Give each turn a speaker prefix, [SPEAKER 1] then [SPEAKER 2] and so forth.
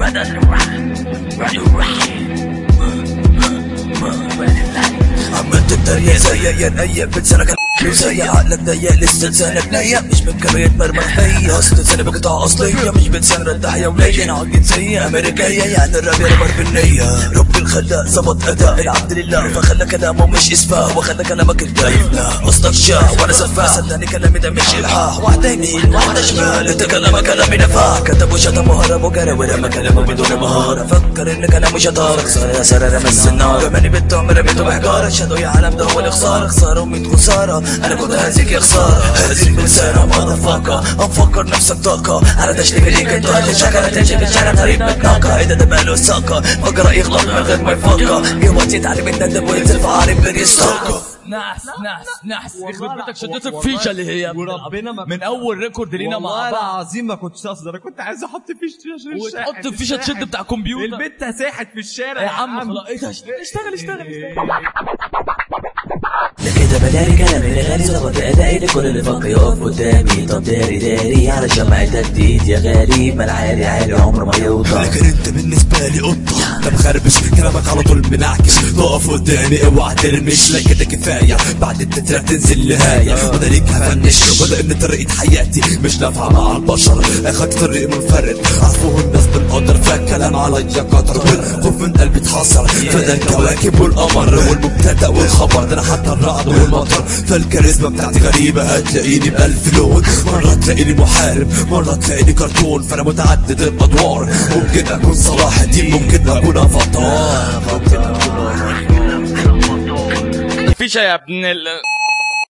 [SPEAKER 1] عملت الدنيا زي يا نية بتسرق زي عقلك ضيق لسه لسانك نية مش من كمية مرمى حية اصل لساني بقطع اصلية مش بتسمر التحية وليا انا عقد جنسية امريكية يعني الراب يعتبر بالنية ربي الخلاق ظبط اداء العبد لله فخلى كلامه مش اسفاه وخلى كلامك الكيف لا اصلك شاه وانا سفاح صدقني كلامي ده مش الحاح واحدة يمين واحدة شمال انت كلامك كلامي نفاح كتب وشتم وهرب وجرى ورمى كلامه بدون مهارة فكر ان كلامه شطارة خسارة يا سارة رمس النار رماني بالتهم رميته بحجارة شادوا يا عالم ده هو الخسارة خسارة وميت خسارة انا كنت هزيك يا خسارة هزيك بلسانة ماذا فاكا مفكر نفسك طاقة على تشليك ليك انت هتشكر تمشي في الشارع طريق متناقة ايه ده ده ماله الساقة فكر يغلط من غير ما يفكر جه وقت يتعلم يتندم وينزل في عارف غير يستاقة
[SPEAKER 2] نحس نحس نحس يخرب بيتك شديت الفيشه اللي هي
[SPEAKER 3] وربنا ما
[SPEAKER 2] من اول ريكورد لينا مع
[SPEAKER 3] والله
[SPEAKER 2] بعض
[SPEAKER 3] العظيم ما كنتش قصد انا كنت عايز احط فيشه عشان الشاحن.
[SPEAKER 2] وتحط الفيشه تشد
[SPEAKER 3] الشاحن.
[SPEAKER 2] بتاع كمبيوتر
[SPEAKER 3] البت ساحت في الشارع
[SPEAKER 2] يا عم خلاص ايه ده اشتغل اشتغل اشتغل
[SPEAKER 1] لكده بداري كلامي لغالي ظبط ادائي لكل اللي فكر يقف قدامي طب داري داري على شمعة تجديد يا غريب ما العالي عالي عمره ما يوطى
[SPEAKER 4] لكن انت بالنسبة لي قطة انت مخربش كلامك على طول منعكس تقف قدامي اوعى ترمش لا كده كفاية بعد التترة تنزل نهاية وده ليك هفنش وده ان طريقة حياتي مش نافعة مع البشر اخدت طريق منفرد عرفوه الناس بالقدر فالكلام عليا قدر والخوف من قلبي اتحصر فده الكواكب والقمر والمبتدأ والخبر ده انا حتى الرعد والمطر فالكاريزما بتاعتي غريبة هتلاقيني بألف لون مرة تلاقيني محارب مرة تلاقيني كرتون فانا متعدد الادوار ممكن اكون صلاح الدين ممكن اكون افاتار
[SPEAKER 2] فيشه يا ابن ال